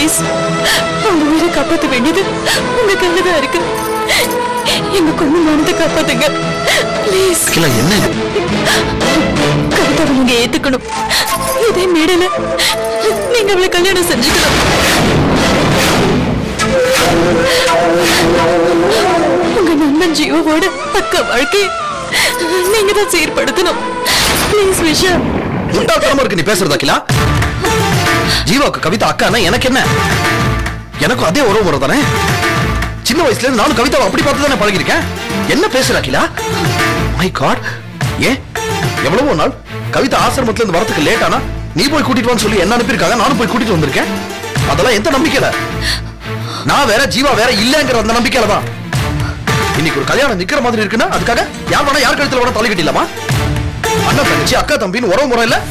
Please அவங்க உயிரை காப்பாற்ற வேண்டியது உங்க கையில தான் இருக்கு எங்க கொண்டு மனதை காப்பாத்துங்க ப்ளீஸ் அகிலா என்ன இது? கவிதாவை நீங்க ஏத்துக்கணும் இதே மேடையில நீங்க அவளை கல்யாணம் செஞ்சுக்கணும் உங்க நண்பன் ஜீவோட அக்கா வாழ்க்கை நீங்க தான் சீர்படுத்தணும் ப்ளீஸ் விஷா முட்டாள்தனமா இருக்கு நீ பேசுறது அகிலா ஜீவாவுக்கு கவிதா அக்கானா எனக்கு என்ன எனக்கும் அதே உறவு முறை தானே சின்ன வயசுல இருந்து நானும் கவிதாவை அப்படி பார்த்து தானே பழகிருக்கேன் என்ன பேசுற அகிலா மை காட் ஏன் எவ்வளவோ நாள் கவிதா ஆசிரமத்துல இருந்து வரதுக்கு லேட் ஆனா நீ போய் கூட்டிட்டு வான்னு சொல்லி என்ன அனுப்பியிருக்காங்க நானும் போய் கூட்டிட்டு வந்திருக்கேன் அதெல்லாம் எந்த நம்பிக்கையில நான் வேற ஜீவா வேற இல்லங்கிற அந்த நம்பிக்கையில தான் இன்னைக்கு ஒரு கல்யாணம் நிக்கிற மாதிரி இருக்குன்னா அதுக்காக யார் வேணா யார் கழுத்துல வேணா தலை கட்டிடலாமா அண்ணன் தங்கச்சி அக்கா தம்பின்னு உறவு முறை இல்ல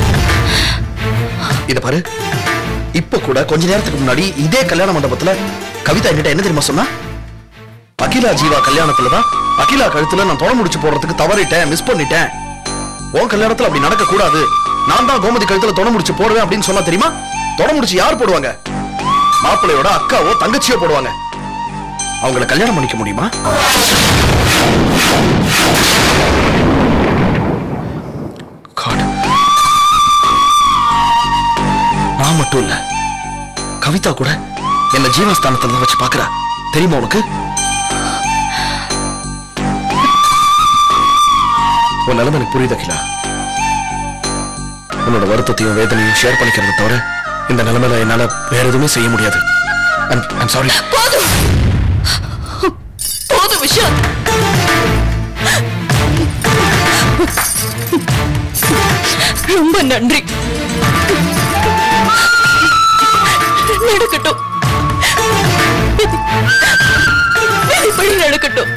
இத பாரு இப்ப கூட கொஞ்ச நேரத்துக்கு முன்னாடி இதே கல்யாண மண்டபத்துல கவிதா என்கிட்ட என்ன தெரியுமா சொன்னா அகிலா ஜீவா கல்யாணத்துல தான் அகிலா கழுத்துல நான் தொட முடிச்சு போடுறதுக்கு தவறிட்டேன் மிஸ் பண்ணிட்டேன் உன் கல்யாணத்துல அப்படி நடக்க கூடாது நான் தான் கோமதி கழுத்துல தொட முடிச்சு போடுவேன் அப்படின்னு சொன்னா தெரியுமா தொட முடிச்சு யார் போடுவாங்க மாப்பிள்ளையோட அக்காவோ தங்கச்சியோ போடுவாங்க அவங்கள கல்யாணம் பண்ணிக்க முடியுமா God. நான் மட்டும் இல்ல கவிதா கூட என்ன ஜீவஸ்தானத்துல தான் வச்சு பாக்குறா தெரியுமா உனக்கு உன் நிலைமை எனக்கு புரியுது அகிலா உன்னோட வருத்தத்தையும் வேதனையும் ஷேர் பண்ணிக்கிறத தவிர இந்த நிலைமையில என்னால வேற எதுவுமே செய்ய முடியாது ஐம் சாரி போதும் போதும் விஷால் ரொம்ப நன்றி நடக்கட்டும் இப்படி நடக்கட்டும்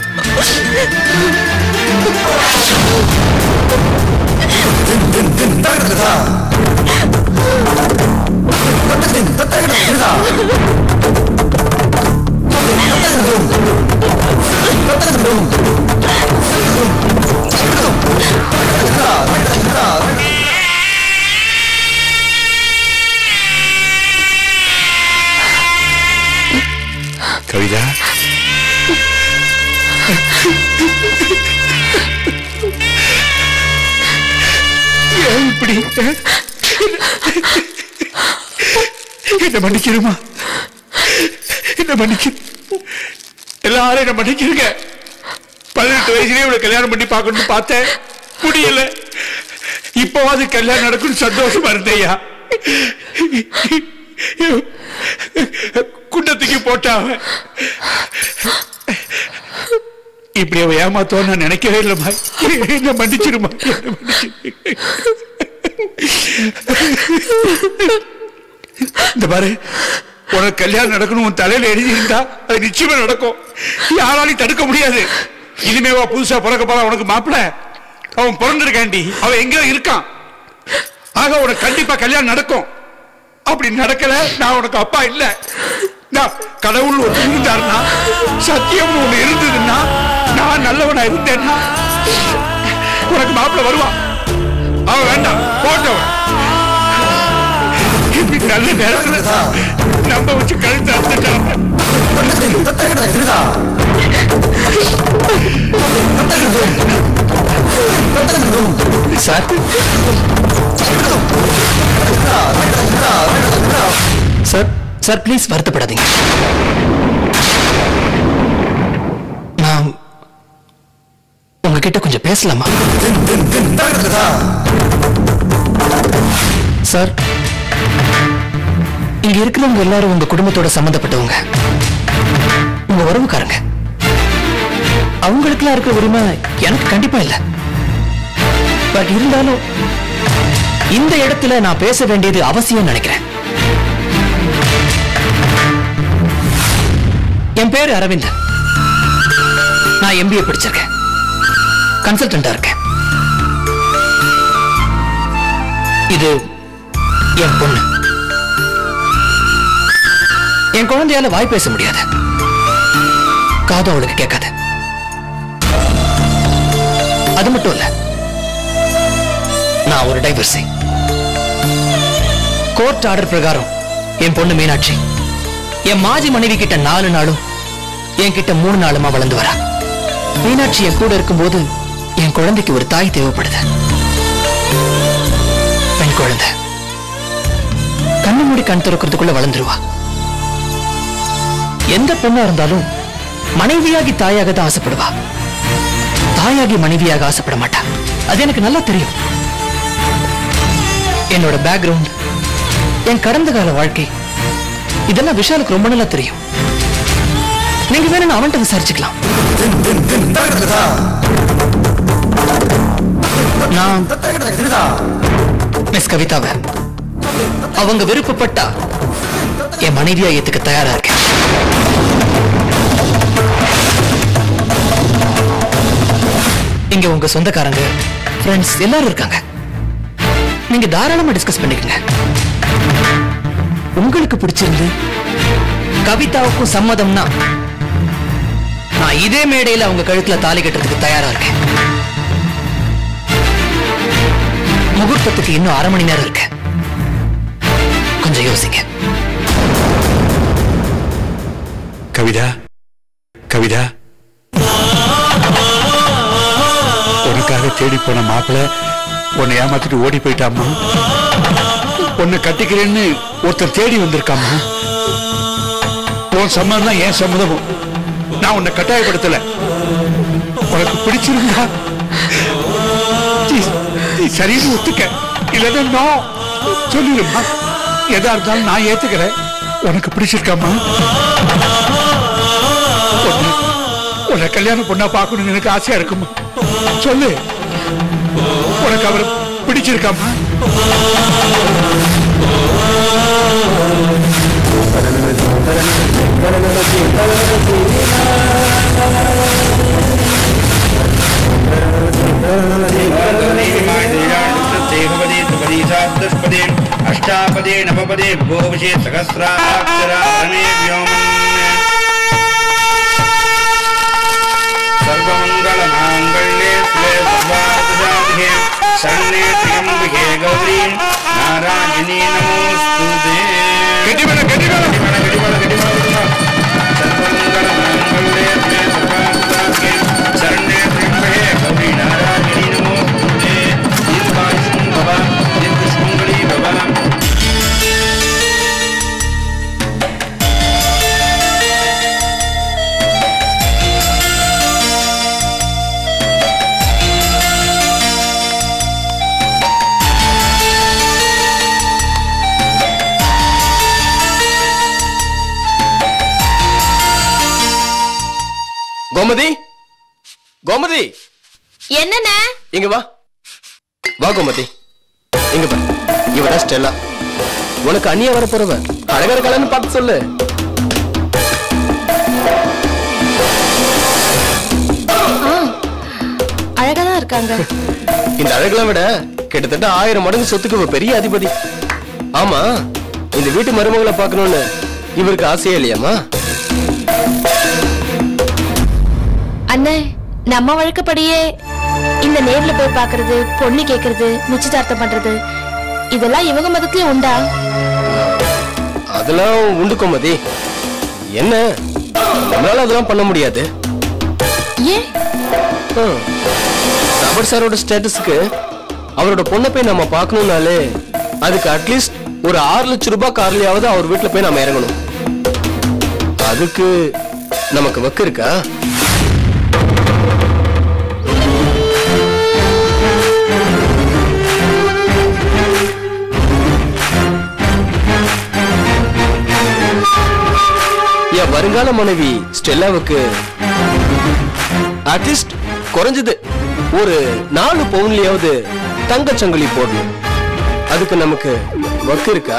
கவிதா ஏன் இப்படி என்ன மன்னிக்கிறோமா என்ன மன்னிக்க எல்லாரும் என்ன மன்னிக்கிறீங்க பதினெட்டு வயசுலயே இவளை கல்யாணம் பண்ணி பார்க்கணும்னு பார்த்தேன் முடியல இப்போவாது கல்யாணம் நடக்கும் சந்தோஷமா இருந்தேயா குண்டத்துக்கு போட்டாவ இப்படி அவ ஏமாத்தோன்னு நான் நினைக்கவே இல்லைம்மா என்ன மன்னிச்சிருமா என்ன மன்னிச்சிரு. இந்த பாரு உனக்கு கல்யாணம் நடக்கணும் உன் தலையில எழுதியிருந்தா அது நிச்சயமா நடக்கும் யாராலையும் தடுக்க முடியாது இனிமேவா புதுசா பிறக்க போறா உனக்கு மாப்பிள அவன் பிறந்திருக்காண்டி அவன் எங்கேயோ இருக்கான் ஆக உனக்கு கண்டிப்பா கல்யாணம் நடக்கும் அப்படி நடக்கல நான் உனக்கு அப்பா இல்ல நான் கடவுள் ஒன்று இருந்தாருன்னா சத்தியம் ஒண்ணு இருந்ததுன்னா நான் நல்லவனா இருந்தேன்னா உனக்கு மாப்பிள வருவான் அவன் வேண்டாம் போட்டவன் இப்படி நல்ல நேரத்துல நம்ப வச்சு கழுத்து அறுத்துட்டாங்க சார் சார் சார் ப்ளீஸ் வருத்தப்படாதீங்க நான் உங்ககிட்ட கொஞ்சம் பேசலாமா சார் இங்க இருக்கிறவங்க எல்லாரும் உங்க குடும்பத்தோட சம்பந்தப்பட்டவங்க உங்க உறவுக்காரங்க அவங்களுக்குலாம் இருக்கிற உரிமை எனக்கு கண்டிப்பா இல்லை பட் இருந்தாலும் இந்த இடத்துல நான் பேச வேண்டியது அவசியம் நினைக்கிறேன் என் பேரு அரவிந்த் நான் எம்பிஏ படிச்சிருக்கேன் கன்சல்டண்டா இருக்கேன் இது என் பொண்ணு என் குழந்தையால வாய் பேச முடியாது காதும் அவளுக்கு கேட்காது அது மட்டும் இல்ல நான் ஒரு டைவர்ஸி கோர்ட் ஆர்டர் பிரகாரம் என் பொண்ணு மீனாட்சி என் மாஜி மனைவி கிட்ட நாலு நாளும் என் கிட்ட மூணு நாளுமா வளர்ந்து வரா மீனாட்சி என் கூட இருக்கும்போது என் குழந்தைக்கு ஒரு தாய் தேவைப்படுது பெண் குழந்தை கண்ணு மூடி கண் திறக்கிறதுக்குள்ள வளர்ந்துருவா எந்த பொண்ணா இருந்தாலும் மனைவியாகி தாயாக தான் ஆசைப்படுவா தாயாகி மனைவியாக ஆசைப்பட மாட்டா அது எனக்கு நல்லா தெரியும் என்னோட பேக்ரவுண்ட் என் கடந்த கால வாழ்க்கை இதெல்லாம் விஷாலுக்கு ரொம்ப நல்லா தெரியும் நீங்க வேணும் அவன்கிட்ட விசாரிச்சுக்கலாம் நான் மிஸ் கவிதாவை அவங்க விருப்பப்பட்டா என் மனைவியா ஏத்துக்க தயாரா இருக்கேன் இங்க உங்க சொந்தக்காரங்க ஃப்ரெண்ட்ஸ் எல்லாரும் இருக்காங்க நீங்க தாராளமா டிஸ்கஸ் பண்ணிக்கங்க உங்களுக்கு பிடிச்சிருந்து கவிதாவுக்கும் சம்மதம்னா நான் இதே மேடையில அவங்க கழுத்துல தாலி கட்டுறதுக்கு தயாரா இருக்கேன் முகூர்த்தத்துக்கு இன்னும் அரை மணி நேரம் இருக்கு கொஞ்சம் யோசிங்க கவிதா கவிதா உனக்காக தேடி போன மாப்பிள்ள உன்னை ஏமாத்திட்டு ஓடி போயிட்டாமா உன்னை கட்டிக்கிறேன்னு ஒருத்தர் தேடி வந்திருக்காமா உன் சம்மதம் தான் என் சம்மதமும் நான் உன்னை கட்டாயப்படுத்தல உனக்கு பிடிச்சிருந்தா நீ- நீ சரின்னு ஒத்துக்க இல்லைன்னா நான் சொல்லிடுமா எதா இருந்தாலும் நான் ஏத்துக்கிறேன் உனக்கு பிடிச்சிருக்காமா உன்னை- உன்னை கல்யாணம் பொண்ணா பார்க்கணும்னு எனக்கு ஆசையா இருக்குமா சொல்லு உனக்கு அவர் பிடிச்சிருக்காமா अष्टापदे नवपदे भूषे सहस्राक्षरामे व्योमन् सर्वमङ्गलमाङ्गल्ये शिवे सर्वार्थसाधिके शरण्ये त्र्यम्बिके गौरी नारायणी नमोऽस्तु ते கெட்டிமேல கெட்டிமேல गडिमल गडिमल गडिमल गडिमल सर्वमङ्गलमाङ्गल्ये शिवे सर्वार्थसाधिके शरण्ये त्र्यम्बिके गौरी नारायणी नमोऽस्तु ते दीर्घायुष्मं भव दीर्घसुमङ्गली भव கோமதி கோமதி என்னண்ணே இங்க வா வா கோமதி இங்க பா இவடா ஸ்டெல்லா உனக்கு அண்ணியா வர போறவ அழகா இருக்காளன்னு பார்த்து சொல்லு அழகா தான் இருக்காங்க இந்த அழகெல்லாம் விட கிட்டத்தட்ட ஆயிரம் மடங்கு சொத்துக்கு இவ பெரிய அதிபதி ஆமா இந்த வீட்டு மருமகளை பார்க்கணும்னு இவருக்கு ஆசையே இல்லையாமா அண்ணே நம்ம வழக்கப்படியே இந்த நேர்ல போய் பாக்குறது பொண்ணு கேக்குறது நிச்சயதார்த்தம் பண்றது இதெல்லாம் இவங்க மதத்துலயும் உண்டா அதெல்லாம் உண்டு கோமதி என்ன நம்மளால அதெல்லாம் பண்ண முடியாது ஏன் ஹம். ராபர்ட் சாரோட ஸ்டேட்டஸ்க்கு அவரோட பொண்ணை போய் நம்ம பார்க்கணும்னாலே அதுக்கு அட்லீஸ்ட் ஒரு ஆறு லட்சம் ரூபாய் கார்லயாவது அவர் வீட்டுல போய் நம்ம இறங்கணும் அதுக்கு நமக்கு வக்கு இருக்கா என் வருங்கால மனைவி ஸ்டெல்லாவுக்கு அட்லீஸ்ட் குறைஞ்சது ஒரு நாலு பவுன்லயாவது தங்கச் சங்கிலி போடணும் அதுக்கு நமக்கு வக்கு இருக்கா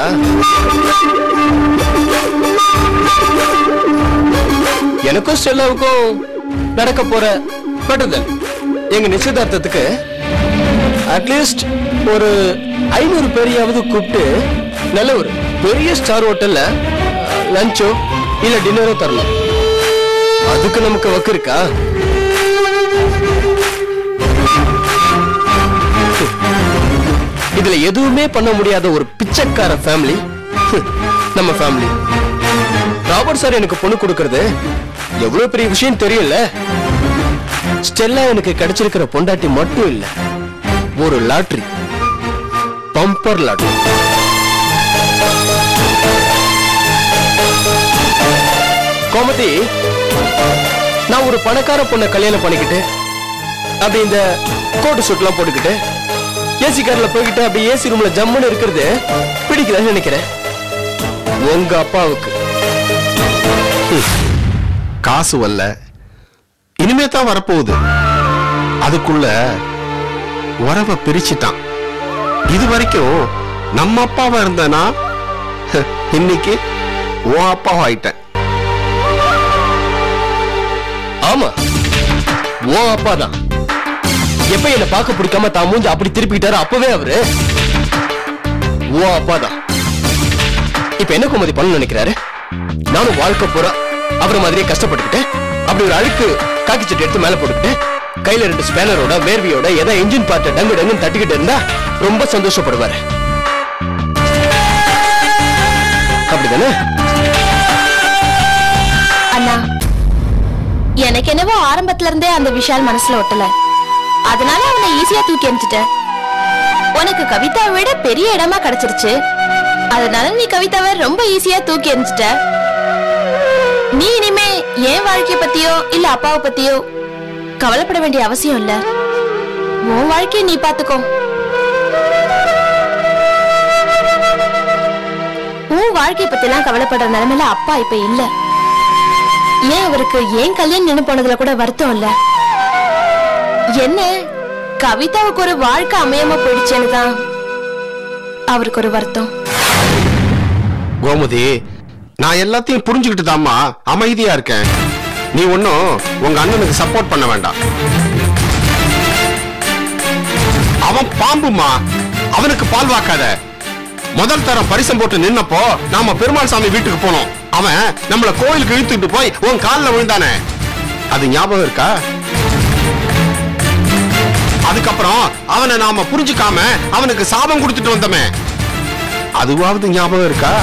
எனக்கும் ஸ்டெல்லாவுக்கும் நடக்க போற பட்டுதல் எங்க நிச்சயதார்த்தத்துக்கு அட்லீஸ்ட் ஒரு ஐநூறு பேரையாவது கூப்பிட்டு நல்ல ஒரு பெரிய ஸ்டார் ஹோட்டல்ல லஞ்சோ இல்ல டின்னரோ தரலாம் அதுக்கு நமக்கு வக்கு இருக்கா இதுல எதுவுமே பண்ண முடியாத ஒரு பிச்சைக்கார ஃபேமிலி நம்ம ஃபேமிலி ராபர்ட் சார் எனக்கு பொண்ணு கொடுக்கறது எவ்வளவு பெரிய விஷயம் தெரியல ஸ்டெல்லா எனக்கு கிடைச்சிருக்கிற பொண்டாட்டி மட்டும் இல்ல ஒரு லாட்ரி பம்பர் லாட்ரி கோமதி நான் ஒரு பணக்கார பொண்ணை கல்யாணம் பண்ணிக்கிட்டு அப்படி இந்த கோட்டு சூட்லாம் போட்டுக்கிட்டு ஏசி கார்ல போய்கிட்டு அப்படி ஏசி ரூம்ல ஜம்முன்னு இருக்கிறது பிடிக்கலன்னு நினைக்கிறேன் உங்க அப்பாவுக்கு காசு வரல இனிமே தான் வரப்போகுது அதுக்குள்ள உறவை பிரிச்சிட்டான் இது வரைக்கும் நம்ம அப்பாவா இருந்தனா இன்னைக்கு உன் அப்பாவா ஆயிட்டேன் ஆமா உன் அப்பா தான் எப்ப என்ன பார்க்க பிடிக்காம தான் மூஞ்சி அப்படி திருப்பிக்கிட்டாரு அப்பவே அவரு உன் அப்பா தான் இப்ப என்ன குமதி பண்ண நினைக்கிறாரு நானும் வாழ்க்கை பூரா அவரை மாதிரியே கஷ்டப்பட்டுக்கிட்டு அப்படி ஒரு அழுக்கு காக்கி சட்டை எடுத்து மேல போட்டுக்கிட்டு கையில ரெண்டு ஸ்பேனரோட வேர்வியோட ஏதோ இன்ஜின் பார்ட்ட டங்கு டங்குன்னு தட்டிக்கிட்டு இருந்தா ரொம்ப சந்தோஷப்படுவாரு அப்படிதானே அண்ணா எனக்கு என்னவோ ஆரம்பத்துல இருந்தே அந்த விஷால் மனசுல ஒட்டல அதனால அவனை ஈஸியா தூக்கி அனுப்பிச்சிட்டேன் உனக்கு கவிதாவை விட பெரிய இடமா கிடைச்சிருச்சு அதனால நீ கவிதாவை ரொம்ப ஈஸியா தூக்கி அனுப்பிச்சிட்ட நீ இனிமே என் வாழ்க்கைய பத்தியோ இல்ல அப்பாவை பத்தியோ கவலைப்பட வேண்டிய அவசியம் இல்ல உன் வாழ்க்கைய நீ பாத்துக்கோ உன் வாழ்க்கைய பத்தி எல்லாம் கவலைப்படுற நிலைமையில அப்பா இப்ப இல்ல ஏன் அவருக்கு ஏன் கல்யாணம் நின்னு போனதுல கூட வருத்தம் இல்ல என்ன கவிதாவுக்கு ஒரு வாழ்க்கை அமையாம போயிடுச்சேன்னு தான் அவருக்கு ஒரு வருத்தம் கோமதி நான் எல்லாத்தையும் புரிஞ்சுக்கிட்டு தாம்மா அமைதியா இருக்கேன் நீ ஒன்னும் உங்க அண்ணனுக்கு சப்போர்ட் பண்ண வேண்டாம் அவன் பாம்புமா அவனுக்கு பால் வாக்காத முதல் தரம் பரிசம் போட்டு நின்னப்போ நாம பெருமாள் சாமி வீட்டுக்கு போனோம் அவன் நம்மள கோயிலுக்கு இழுத்துட்டு போய் உன் கால்ல விழுந்தானே அது ஞாபகம் இருக்கா அதுக்கப்புறம் அவனை நாம புரிஞ்சுக்காம அவனுக்கு சாபம் கொடுத்துட்டு வந்தோமே அதுவாவது ஞாபகம் இருக்கா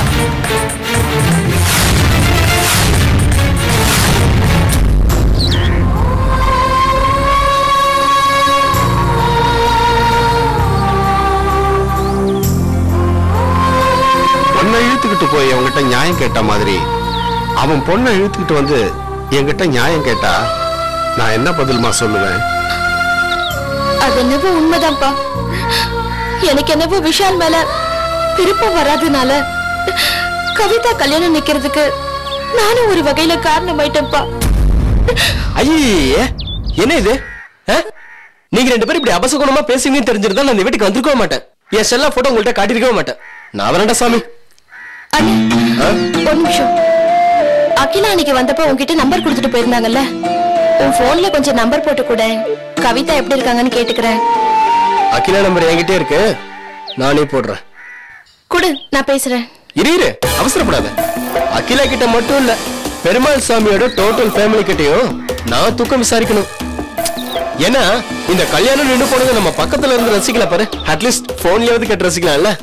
பொண்ணை இழுத்துக்கிட்டு போய் அவன்கிட்ட நியாயம் கேட்ட மாதிரி அவன் பொண்ணை இழுத்துக்கிட்டு வந்து என்கிட்ட நியாயம் கேட்டா நான் என்ன பதில்மா சொல்லுவேன் அது என்னவோ உண்மைதான்ப்பா எனக்கு என்னவோ விஷால் மேல விருப்பம் வராதனால கவிதா கல்யாணம் நிக்கிறதுக்கு நானும் ஒரு வகையில காரணமாயிட்டேன்ப்பா ஐயே என்ன இது ஆ? நீங்க ரெண்டு பேரும் இப்படி அபசகுணமா பேசுவீங்கன்னு தெரிஞ்சிருந்தா நான் இந்த வீட்டுக்கு வந்திருக்கவே மாட்டேன் என் செல்லா போட்டோ உங்கள்கிட்ட காட்டியிருக்கவே மாட்டேன் நான் வரேன்டா சாமி அண்ணே ஆ? ஒரு நிமிஷம் அகிலா அன்னைக்கு வந்தப்ப உன்கிட்ட நம்பர் கொடுத்துட்டு போயிருந்தாங்கல்ல உன் போன்ல கொஞ்சம் நம்பர் போட்டு கூட கவிதா எப்படி இருக்காங்கன்னு கேட்டுக்கிறேன் அகிலா நம்பர் என்கிட்டே இருக்கு நானே போடுறேன் குடு நான் பேசுறேன் இரு இரு அவசரப்படாத அகிலா கிட்ட மட்டும் இல்ல பெருமாள் சாமியோட டோட்டல் ஃபேமிலி கிட்டயும் நான் தூக்கம் விசாரிக்கணும் ஏன்னா இந்த கல்யாணம் நின்று போனது நம்ம பக்கத்துல இருந்து ரசிக்கல பாரு அட்லீஸ்ட் போன்லயாவது கேட்டு ரசிக்கலாம்ல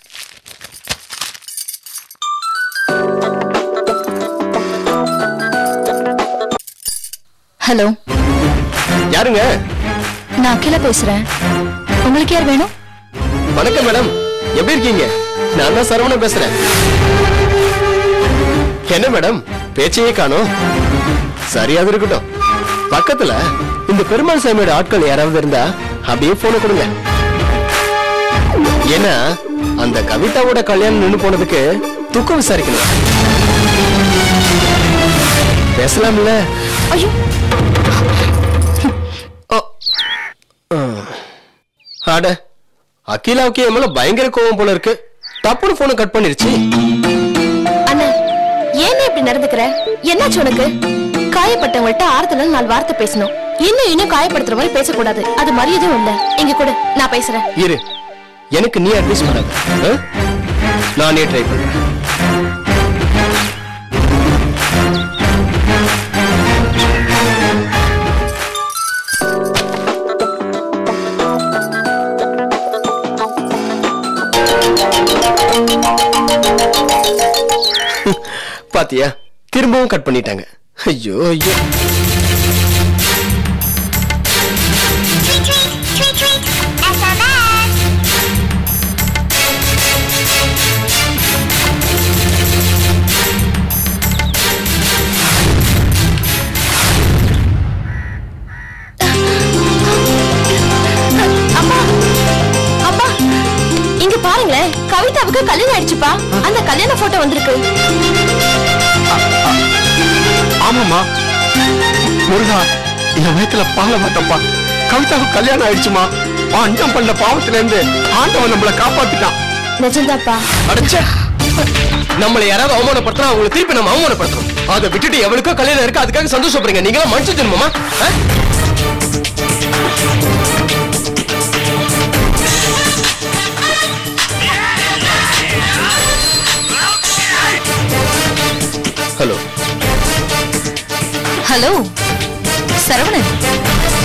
ஹலோ யாருங்க நான் அகிலா பேசுறேன் உங்களுக்கு யார் வேணும் வணக்கம் மேடம் எப்படி இருக்கீங்க நான் தான் சரவணன் பேசுறேன் என்ன மேடம் பேச்சையே காணோம் சரியாக இருக்கட்டும் பக்கத்துல இந்த பெருமாள் சாமியோட ஆட்கள் யாராவது இருந்தா அப்படியே போன கொடுங்க ஏன்னா அந்த கவிதாவோட கல்யாணம் நின்னு போனதுக்கு துக்கம் விசாரிக்கணும் பேசலாம்ல ஐயோ அட அகிலாவுக்கு என் மேல பயங்கர கோவம் போல இருக்கு தப்புன்னு போனை கட் பண்ணிருச்சு அண்ணா ஏன் இப்படி நடந்துக்கிற என்னாச்சு உனக்கு காயப்பட்டவங்கள்ட்ட ஆறுதல நாலு வார்த்தை பேசணும் இன்னும் இன்னும் காயப்படுத்துற மாதிரி பேசக்கூடாது அது மரியாதையும் இல்ல இங்க கூட நான் பேசுறேன் இரு எனக்கு நீ அட்வைஸ் பண்ணாத ஆ? நானே ட்ரை பண்றேன் பாத்தியா திரும்பவும் கட் பண்ணிட்டாங்க ஐயோ ஐயோ அம்மா அம்மா இங்க பாருங்களேன் கவிதாவுக்கு கல்யாணம் ஆயிடுச்சுப்பா அந்த கல்யாண போட்டோ வந்திருக்கு ஆமாமா முருகா என் வயித்துல பால மாட்டப்பா கவிதாவுக்கு கல்யாணம் ஆயிடுச்சுமா அண்டம் பண்ண பாவத்துல இருந்து ஆண்டவன் நம்மளை காப்பாத்திட்டான் நிஜம்தாப்பா அடைச்சே நம்மளை யாராவது அவமானப்படுத்தினா அவங்களை திருப்பி நம்ம அவமானப்படுத்தணும் அதை விட்டுட்டு எவனுக்கோ கல்யாணம் இருக்கு அதுக்காக சந்தோஷப்படுறீங்க நீங்களாம் மனுஷ ஜென்மமா ஆ? Hello hello Saravanan